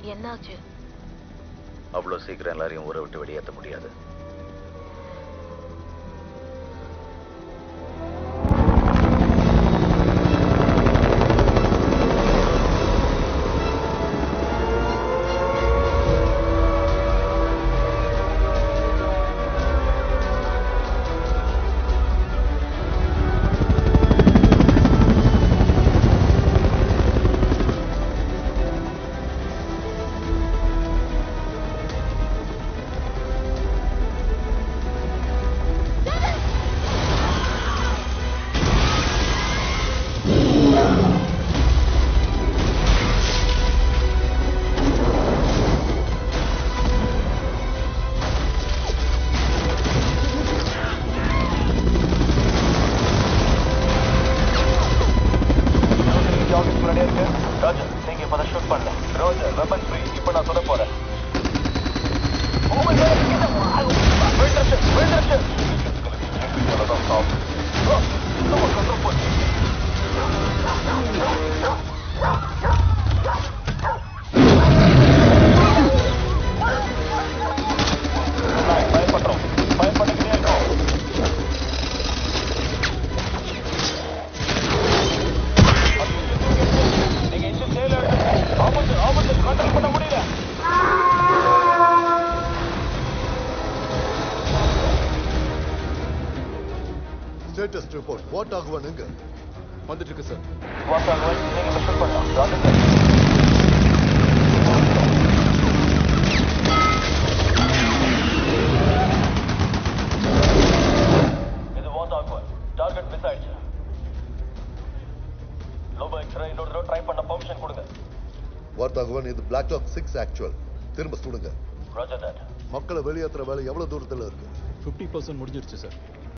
என்னாச்சு அவ்வளோ சீக்கிரம் எல்லாரையும் ஊரை விட்டு வெளியேற்ற முடியாது ஆஃபீஸ் முன்னாடியே இருக்கு ராஜர் நீங்க இப்ப தான் ஷூட் பண்ணல ரோஜர் வெப்பன் ஃப்ரீ இப்போ நான் சொல்ல போறேன் Oh my God, get the- Wind direction, wind direction. அவ்வளவுதான், stop. Oh, someone control point. நான் பயப்படுறோம் பயப்பட்டுக்கிட்டே இருக்கோம் நீங்க இன்னும் செயல் எடுத்து ஆபத்து ஆபத்து கண்ட்ரோல் பண்ண முடியல ஸ்டேட்டஸ் ரிப்போர்ட் வாட் ஆகுவான் எங்க வந்துட்டு இருக்கு சார் வாசாங்க நீங்க மெஷர் பண்ணலாம் ராஜர் இது வாஸ் ஆகுவன் டார்கெட் மிஸ் ஆயிடுச்சு லோபோ எக்ஸ்ரே இன்னொரு தடவை ட்ரை பண்ண பெர்மிஷன் கொடுங்க வாட் ஆகுவான் இது பிளாக் டாக் சிக்ஸ் ஆக்சுவல் திரும்ப சுடுங்க ராஜர் தட் மக்களை வெளியேற்றுற வேலை எவ்வளவு தூரத்துல இருக்கு ஃபிஃப்டி பர்சன்ட் முடிஞ்சிருச்சு சார்